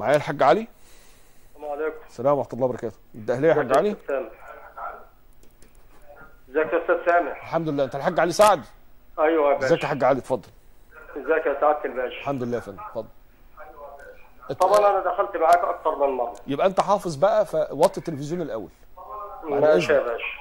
معايا الحاج علي السلام عليكم السلام ورحمه الله وبركاته الدهليه يا حاج علي ازيك يا استاذ سامح الحمد لله انت الحاج علي سعد ايوه يا ازيك باشا يا حاج علي اتفضل ازيك يا سعاده الباشا الحمد لله يا فندم اتفضل طبعا انا دخلت معاك اكتر من مره يبقى انت حافظ بقى فوطي التلفزيون الاول بعد ماشي يا إذنك. باشا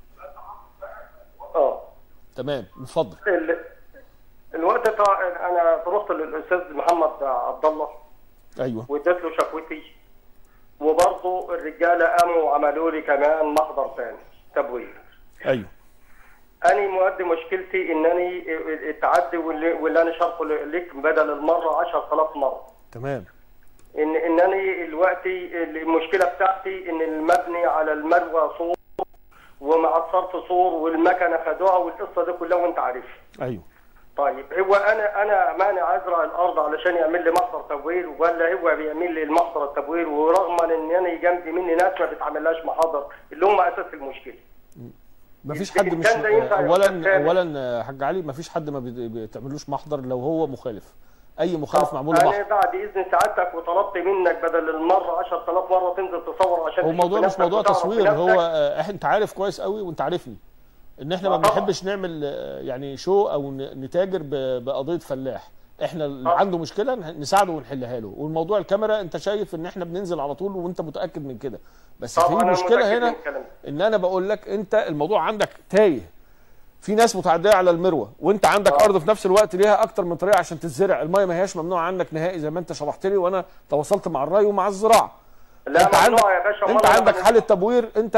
اه تمام اتفضل ال... الوقت طا... انا رحت للاستاذ محمد عبد الله ايوه واديت له شكوتي وبرضه الرجاله قاموا وعملوا لي كمان محضر ثاني تبويب ايوه أنا مؤدي مشكلتي إنني التعدي واللي, واللي أنا شرحه لك بدل المرة 10000 مرة تمام إن إنني دلوقتي المشكلة بتاعتي إن المبني على المروى سور ومع الصرف سور والمكنة خدوها والقصة دي كلها وأنت عارفها ايوه طيب هو أنا أنا مانع أزرع الأرض علشان يعمل لي محضر تبوير ولا هو بيعمل لي المحضر التبوير ورغم إن أنا جنبي مني ناس ما بتعملهاش محاضر اللي هم أساس المشكلة مفيش حد مش كان ده ينفع يا اولا أستاذ سامي. اولا آه، حاج علي مفيش حد ما بي- بتعملوش محضر لو هو مخالف اي مخالف معمول له انا محضر بعد اذن سعادتك وطلبت منك بدل المره 10000 مره تنزل تصور عشان هو تشوف الموضوع مش بنفسك موضوع وتعرف تصوير بنفسك. هو آه، احنا انت عارف كويس قوي وانت عارفني ان احنا ما آه، طبعا. بنحبش نعمل آه، يعني شو او ن- نتاجر ب- بقضيه فلاح احنا اللي آه. عنده مشكله نه- نساعده ونحلها له والموضوع الكاميرا انت شايف ان احنا بننزل على طول وانت متاكد من كده بس طبعا في أنا مشكله متأكد هنا من الكلام ده. ان انا بقول لك انت الموضوع عندك تايه في ناس متعديه على المروه وانت عندك آه. ارض في نفس الوقت ليها اكتر من طريقه عشان تتزرع الميه ما هياش ممنوعه عنك نهائي زي ما انت شرحت لي وانا تواصلت مع الري ومع الزراعه لا انت عندك ممنوع يا باشا انت مرة عندك واحدة. حاله تبوير انت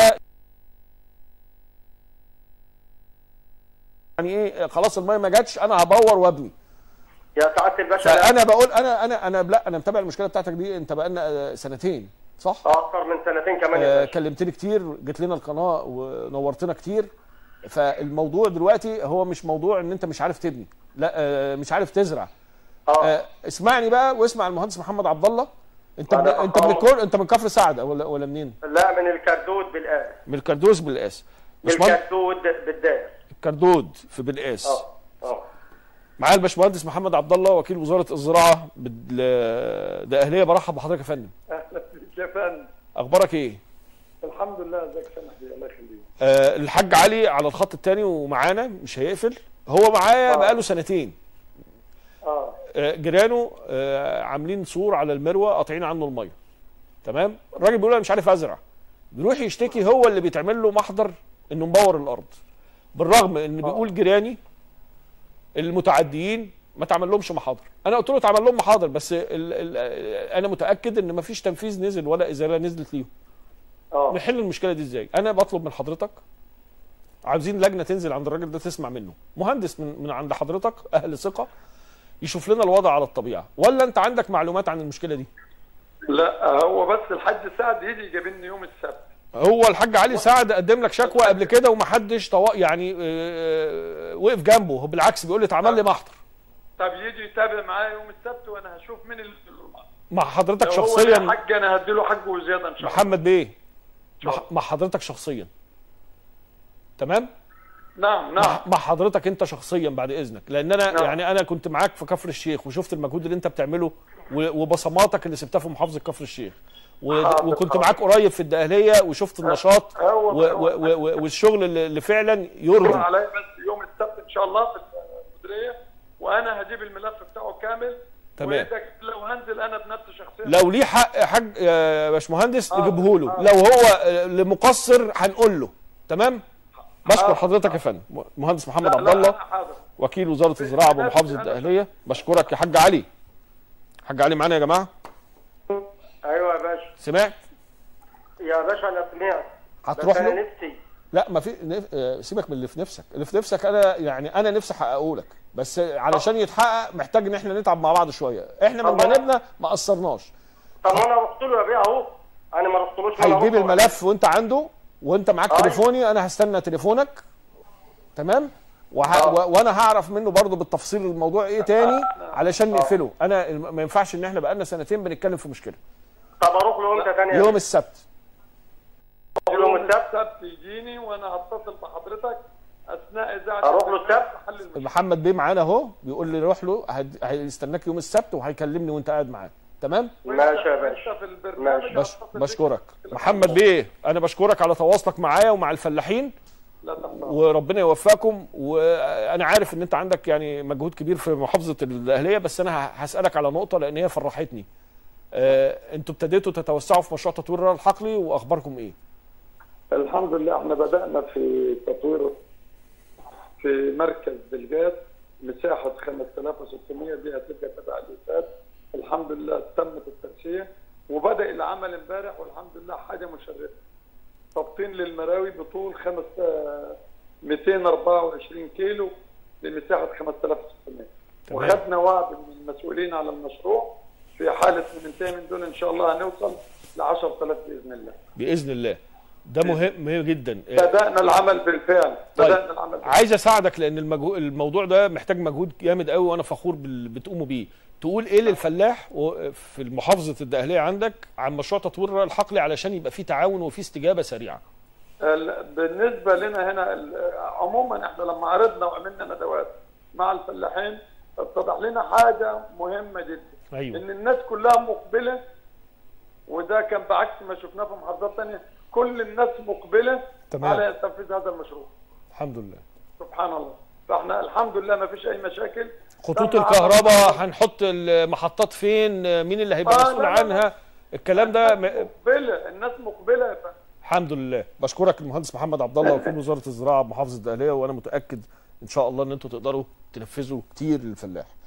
يعني ايه خلاص الميه ما جاتش انا هبور وابني يا سعاده الباشا لا. فانا بقول انا انا انا لا انا متابع المشكله بتاعتك دي انت بقالنا آه، سنتين صح؟ اكتر من سنتين كمان يا آه، باشا كلمتني كتير جيت لنا القناه ونورتنا كتير فالموضوع دلوقتي هو مش موضوع ان انت مش عارف تبني لا آه، مش عارف تزرع اه آه، اسمعني بقى واسمع المهندس محمد عبد الله انت من أنا انت من أخبر. الكل انت من كفر سعد ولا ولا منين؟ لا من الكردود بالآس من الكردوس بالقاس باشمهندس الكردود بالدال الكردود في بالقاس اه اه معايا الباشمهندس محمد عبد الله وكيل وزاره الزراعه بال- ده اهليه برحب بحضرتك يا فندم اهلا بك يا فندم اخبارك ايه؟ الحمد لله ازيك سامح بيه الله يخليك آه الحاج علي على الخط الثاني ومعانا مش هيقفل هو معايا آه. بقاله سنتين اه آه، جيرانه آه، عاملين سور على المروه قاطعين عنه الميه تمام الراجل بيقول انا مش عارف ازرع بيروح يشتكي هو اللي بيتعمل له محضر انه مبور الارض بالرغم ان بيقول جيراني المتعديين ما تعمل لهمش محاضر انا قلت له اتعمل لهم محاضر بس ال ال انا متاكد ان ما فيش تنفيذ نزل ولا ازاله نزلت ليهم اه نحل المشكله دي ازاي انا بطلب من حضرتك عاوزين لجنه تنزل عند الراجل ده تسمع منه مهندس من من عند حضرتك اهل ثقه يشوف لنا الوضع على الطبيعه ولا انت عندك معلومات عن المشكله دي لا هو بس الحاج سعد يجي يجيبني يوم السبت هو الحاج علي سعد قدم لك شكوى قبل كده ومحدش طوا... يعني آه، وقف جنبه هو بالعكس بيقول لي اتعمل لي محضر طب يجي يتابع معايا يوم السبت وانا هشوف مين اللي مع حضرتك لو هو شخصيا الحاج انا هديله حقه وزياده ان شاء الله محمد بيه مع, شاء الله. مع حضرتك شخصيا تمام نعم مع, نعم مع حضرتك انت شخصيا بعد اذنك لان انا نعم. يعني انا كنت معاك في كفر الشيخ وشفت المجهود اللي انت بتعمله و- وبصماتك اللي سبتها في محافظه كفر الشيخ و- حاضر، وكنت حاضر. معاك قريب في الدقهليه وشفت النشاط هو- و- و- هو- و- و- والشغل اللي اللي فعلا دور يرضي عليا بس يوم السبت ان شاء الله في المديريه وانا هجيب الملف بتاعه كامل تمام. وإذا لو هنزل انا بنفسي شخصيا لو ليه حق حاج يا باشمهندس آه، نجيبه له آه. لو هو آه، لمقصر هنقول له تمام بشكر آه. حضرتك يا فندم مهندس محمد لا، عبد لا، الله أنا حاضر وكيل وزاره الزراعه أنا- بمحافظه أنا- الدقهليه بشكرك يا حاج علي حاج علي معانا يا جماعه ايوه يا باشا سمعت يا باشا انا سمعت هتروح بس انا له نفسي لا ما في نف... آه، سيبك من اللي في نفسك اللي في نفسك انا يعني انا نفسي احققه لك بس علشان يتحقق محتاج ان احنا نتعب مع بعض شويه احنا من طبعا. جانبنا ما قصرناش طب ما انا رحت له يا بيه اهو انا ما رحتلوش ولا هيجيب رحت ولا- الملف وانت عنده وانت معاك أيوة. تليفوني انا هستنى تليفونك تمام وه... آه. و... وانا هعرف منه برضه بالتفصيل الموضوع ايه تاني علشان نقفله انا الم- ما ينفعش ان احنا بقالنا سنتين بنتكلم في مشكله طب اروح له امتى تاني يا يوم بيه؟ السبت يوم السبت السبت يجيني وانا هتصل بحضرتك اثناء اذاعه أروح له السبت؟ حل المشكله محمد بيه معانا اهو بيقول لي روح له هد... هيستناك يوم السبت وهيكلمني وانت قاعد معاه تمام ماشي يا وأنت- باشا. وأنت في البرنامج ماشي. بش هتصل بيك بشكرك بشكل محمد بيه انا بشكرك على تواصلك معايا ومع الفلاحين لا تحتار. وربنا يوفقكم وانا عارف ان انت عندك يعني مجهود كبير في محافظه الاهليه بس انا ه- هسالك على نقطه لان هي فرحتني آه، انتوا ابتديتوا تتوسعوا في مشروع تطوير الري الحقلي واخباركم ايه الحمد لله احنا بدأنا في تطوير في مركز بلجاد مساحة 5600 دي هتبقى تبع الإنتاج الحمد لله تمت الترشيح وبدأ العمل امبارح والحمد لله حاجة مشرفة تبطين للمراوي بطول خمس آه، 224 كيلو لمساحة 5600 تمام. وخدنا وعد من المسؤولين على المشروع في حالة منتهي من دول إن شاء الله هنوصل ل 10000 بإذن الله باذن الله ده مهم مهم جدا آه، بدأنا العمل بالفعل طيب. بدأنا العمل بالفعل. عايز اساعدك لان المجهو... الموضوع ده محتاج مجهود جامد قوي وانا فخور بال... بتقوموا بيه تقول ايه للفلاح و- في محافظه الدقهليه عندك عن مشروع تطوير الري الحقلي علشان يبقى فيه تعاون وفيه استجابه سريعه ال- بالنسبة لنا هنا ال- عموما احنا لما عرضنا وعملنا ندوات مع الفلاحين اتضح لنا حاجة مهمة جدا ايوه ان الناس كلها مقبلة وده كان بعكس ما شفناه في محافظات ثانية كل الناس مقبلة تمام. على تنفيذ هذا المشروع الحمد لله سبحان الله فاحنا الحمد لله ما فيش اي مشاكل خطوط تم الكهرباء هنحط المحطات فين مين اللي هيبقى آه، مسؤول لا، لا، لا. عنها الكلام ده م... الناس مقبلة الناس مقبلة يا فندم الحمد لله بشكرك المهندس محمد عبد الله وكيل وزاره الزراعه بمحافظه الدقهليه وانا متاكد ان شاء الله ان انتوا تقدروا تنفذوا كتير للفلاح